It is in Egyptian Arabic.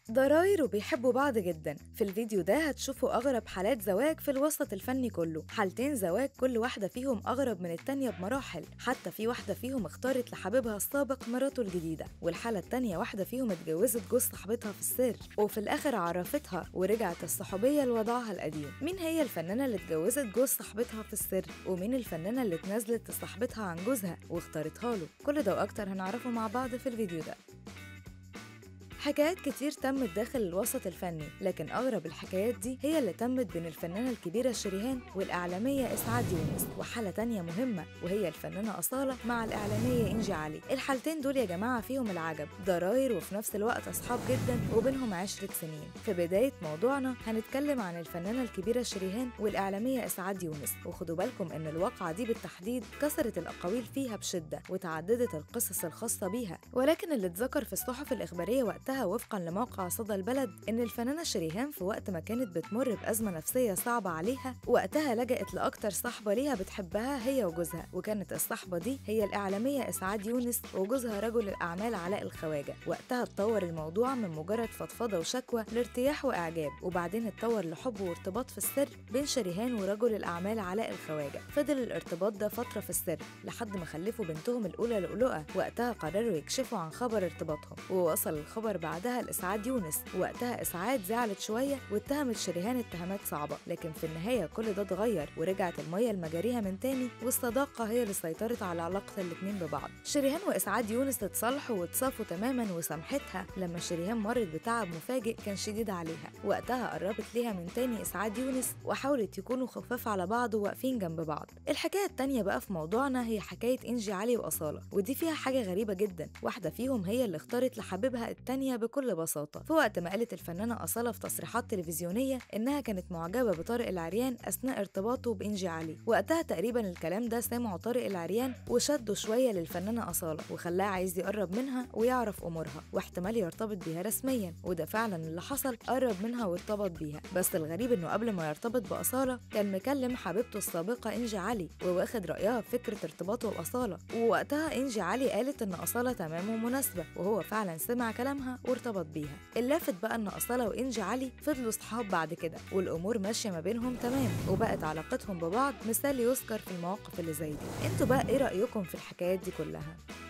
ضراير وبيحبوا بعض جدا في الفيديو ده هتشوفوا أغرب حالات زواج في الوسط الفني كله حالتين زواج كل واحدة فيهم أغرب من التانية بمراحل حتى في واحدة فيهم اختارت لحبيبها السابق مراته الجديدة والحالة التانية واحدة فيهم اتجوزت جوز صاحبتها في السر وفي الآخر عرفتها ورجعت الصحوبية لوضعها القديم مين هي الفنانة اللي اتجوزت جوز صاحبتها في السر ومين الفنانة اللي اتنازلت لصاحبتها عن جوزها واختارتها له كل ده وأكتر هنعرفه مع بعض في الفيديو ده حكايات كتير تمت داخل الوسط الفني لكن أغرب الحكايات دي هي اللي تمت بين الفنانة الكبيرة شريهان والإعلامية إسعاد يونس وحالة تانية مهمة وهي الفنانة أصالة مع الإعلامية إنجي علي الحالتين دول يا جماعة فيهم العجب ضراير وفي نفس الوقت أصحاب جدا وبينهم عشرة سنين في بداية موضوعنا هنتكلم عن الفنانة الكبيرة شريهان والإعلامية إسعاد يونس وخدوا بالكم إن الواقعة دي بالتحديد كسرت الأقاويل فيها بشدة وتعددت القصص الخاصة بيها ولكن اللي اتذكر في الصحف الإخبارية وقتها وفقا لموقع صدى البلد إن الفنانة شريهان في وقت ما كانت بتمر بأزمة نفسية صعبة عليها وقتها لجأت لأكتر صاحبة ليها بتحبها هي وجوزها وكانت الصحبة دي هي الإعلامية إسعاد يونس وجوزها رجل الأعمال علاء الخواجة وقتها اتطور الموضوع من مجرد فضفضة وشكوى لارتياح وإعجاب وبعدين اتطور لحب وارتباط في السر بين شريهان ورجل الأعمال علاء الخواجة فضل الارتباط ده فترة في السر لحد ما خلفوا بنتهم الأولى لؤلؤة وقتها قرروا يكشفوا عن خبر ارتباطهم ووصل الخبر بعدها لإسعاد يونس وقتها إسعاد زعلت شوية واتهمت شريهان اتهامات صعبة لكن في النهاية كل ده اتغير ورجعت المية لمجاريها من تاني والصداقة هي اللي سيطرت على علاقة الاتنين ببعض شريهان وإسعاد يونس اتصالحوا واتصافوا تماما وسامحتها لما شريهان مرت بتعب مفاجئ كان شديد عليها وقتها قربت ليها من تاني إسعاد يونس وحاولت يكونوا خفاف على بعض وواقفين جنب بعض الحكاية التانية بقى في موضوعنا هي حكاية إنجي علي وأصالة ودي فيها حاجة غريبة جدا واحدة فيهم هي اللي اختارت لحبيبها التانية بكل بساطة في وقت ما قالت الفنانة أصالة في تصريحات تلفزيونية إنها كانت معجبة بطارق العريان أثناء ارتباطه بإنجي علي وقتها تقريبا الكلام ده سمعه طارق العريان وشده شوية للفنانة أصالة وخلاه عايز يقرب منها ويعرف أمورها واحتمال يرتبط بيها رسميا وده فعلا اللي حصل قرب منها وارتبط بيها بس الغريب إنه قبل ما يرتبط بأصالة كان مكلم حبيبته السابقة إنجي علي وواخد رأيها في فكرة ارتباطه بأصالة ووقتها إنجي علي قالت إن أصالة تمام ومناسبة وهو فعلا سمع كلامها وارتبط بيها اللافت بقى ان اصاله وانجي علي فضلوا صحاب بعد كده والامور ماشيه ما بينهم تمام وبقت علاقتهم ببعض مثال يذكر في المواقف اللي زي دي انتوا بقى ايه رايكم في الحكايات دي كلها